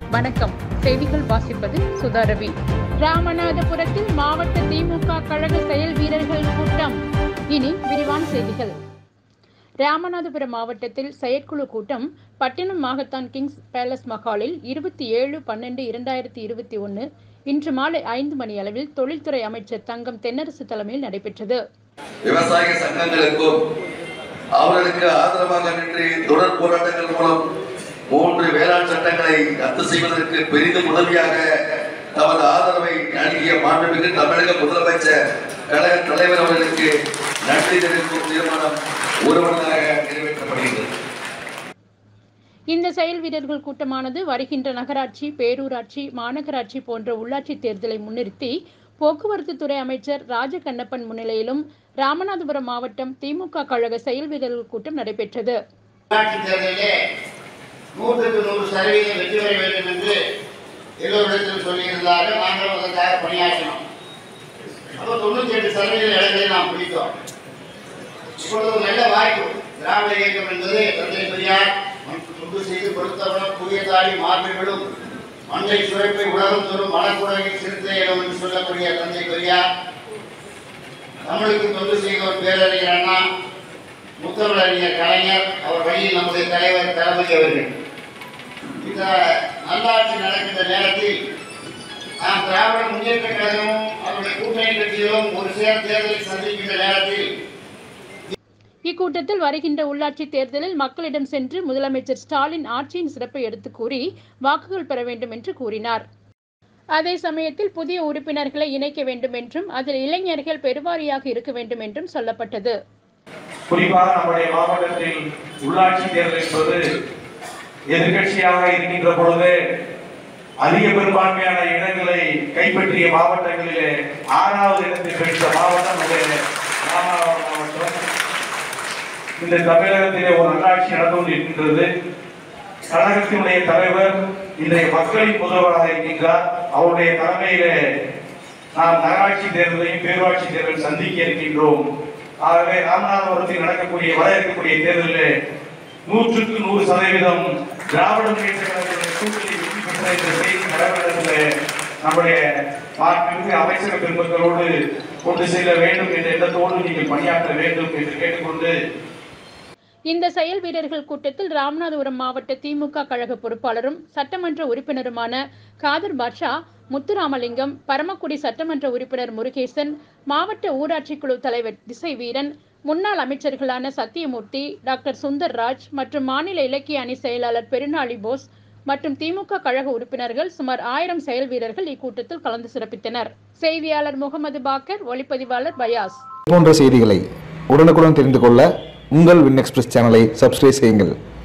வணக்கம் செய்திகள் வாசிப்பது சுதா ரவி ராமநாதபுரத்தில் மாவட்ட திமுக கழக செயல் வீரர்கள் கூட்டம் இனி விரிவான செய்திகள் ராமநாதபுரம் மாவட்டத்தில் செயற்குழு கூட்டம் பட்டினம் மாகத்தான் கிங்ஸ் பேலஸ் மஹாலில் இருபத்தி ஏழு பன்னெண்டு இரண்டாயிரத்தி இருபத்தி ஒன்று இன்று மாலை ஐந்து மணி அளவில் தொழில்துறை அமைச்சர் தங்கம் தென்னரசு தலைமையில் நடைபெற்றது விவசாய சங்கங்களுக்கும் அவர்களுக்கு ஆதரவாக நின்று தொடர் போராட்டங்கள் மூலம் மூன்று வேளாண் சட்டங்களை ரத்து செய்வதற்கு பெரிதும் உதவியாக தமது ஆதரவை நல்கிய மாண்புமிகு தமிழக முதலமைச்சர் கழக தலைவர் அவர்களுக்கு நன்றி தெரிவிக்கும் தீர்மானம் ஒருவனாக நிறைவேற்றப்படுகிறது இந்த செயல் வீரர்கள் கூட்டமானது வருகின்ற நகராட்சி பேரூராட்சி மாநகராட்சி போன்ற உள்ளாட்சி தேர்தலை முன்னிறுத்தி போக்குவரத்து துறை அமைச்சர் ராஜகண்ணப்பன் முன்னிலையிலும் ராமநாதபுரம் மாவட்டம் திமுக கழக செயல் வீரர்கள் கூட்டம் நடைபெற்றது உள்ளாட்சி தேர்தலிலே நூற்றுக்கு நூறு சதவீதம் வெற்றி பெற வேண்டும் என்று எல்லோரிடத்திலும் சொல்லியிருந்தார்கள் நாங்களும் அதற்காக பணியாற்றினோம் அப்போ தொண்ணூற்றி எட்டு சதவீத இடங்களை நாம் பிடித்தோம் இப்பொழுது ஒரு நல்ல வாய்ப்பு திராவிட இயக்கம் என்பது தந்தை பெரியார் முன்பு செய்து கொடுத்தவனும் புதியதாடி மார்பிகளும் மண்ணை சுரைப்பை உலகம் தோறும் மனக்குறையில் சிறுத்தை இடம் என்று சொல்லக்கூடிய தந்தை பெரியார் தமிழுக்கு தொண்டு செய்தவர் பேரறிஞர் அண்ணா முத்தமிழறிஞர் கலைஞர் அவர் வழியில் நம்முடைய தலைவர் தளபதி அவர்கள் இந்த நல்லாட்சி நடக்கின்ற நேரத்தில் நாம் திராவிட முன்னேற்ற கழகமும் அவருடைய கூட்டணி கட்சிகளும் ஒரு சேர தேர்தலை சந்திக்கின்ற நேரத்தில் இக்கூட்டத்தில் வருகின்ற உள்ளாட்சி தேர்தலில் மக்களிடம் சென்று முதலமைச்சர் ஸ்டாலின் ஆட்சியின் சிறப்பை எடுத்துக் கூறி வாக்குகள் பெற வேண்டும் என்று கூறினார் அதே சமயத்தில் புதிய உறுப்பினர்களை இணைக்க வேண்டும் என்றும் அதில் இளைஞர்கள் பெருவாரியாக இருக்க வேண்டும் என்றும் சொல்லப்பட்டது குறிப்பாக நம்முடைய மாவட்டத்தில் உள்ளாட்சி தேர்தல் என்பது எதிர்கட்சியாக இருக்கின்ற பொழுது அதிக பெரும்பான்மையான இடங்களை கைப்பற்றிய மாவட்டங்களிலே ஆறாவது இடத்தை பெற்ற மாவட்டம் நம்முடைய ராமநாதபுரம் மாவட்டம் இந்த தமிழகத்திலே ஒரு நல்லாட்சி நடந்து கொண்டிருக்கின்றது கழகத்தினுடைய தலைவர் இன்றைய மக்களின் முதல்வராக இருக்கின்றார் அவருடைய தலைமையிலே நாம் நகராட்சி தேர்தலையும் பேரூராட்சி தேர்தலை சந்திக்க இருக்கின்றோம் ஆகவே ராமநாதபுரத்தில் நடக்கக்கூடிய வர இருக்கக்கூடிய தேர்தலில் நூற்றுக்கு நூறு சதவீதம் திராவிட முன்னேற்ற கழகத்தினுடைய கூட்டணி வெற்றி பெற்ற இந்த செய்தி நடைபெறத்தில் நம்முடைய மாண்புமிகு அமைச்சக பெருமக்களோடு கொண்டு செல்ல வேண்டும் என்ற எண்ணத்தோடு நீங்கள் பணியாற்ற வேண்டும் என்று கேட்டுக்கொண்டு இந்த செயல் வீரர்கள் கூட்டத்தில் ராமநாதபுரம் மாவட்ட திமுக கழக பொறுப்பாளரும் சட்டமன்ற உறுப்பினருமான காதர் பாட்ஷா முத்துராமலிங்கம் பரமக்குடி சட்டமன்ற உறுப்பினர் முருகேசன் மாவட்ட ஊராட்சி குழு தலைவர் திசை வீரன் முன்னாள் அமைச்சர்களான சத்தியமூர்த்தி டாக்டர் சுந்தர்ராஜ் மற்றும் மாநில இலக்கிய அணி செயலாளர் பெருநாளி போஸ் மற்றும் திமுக கழக உறுப்பினர்கள் சுமார் ஆயிரம் செயல் வீரர்கள் இக்கூட்டத்தில் கலந்து சிறப்பித்தனர் செய்தியாளர் முகமது பாக்கர் ஒளிப்பதிவாளர் பயாஸ் போன்ற செய்திகளை உடனுக்குடன் தெரிந்து கொள்ள உங்கள் வின் எக்ஸ்பிரஸ் சேனலை சப்ஸ்கிரைப் செய்யுங்கள்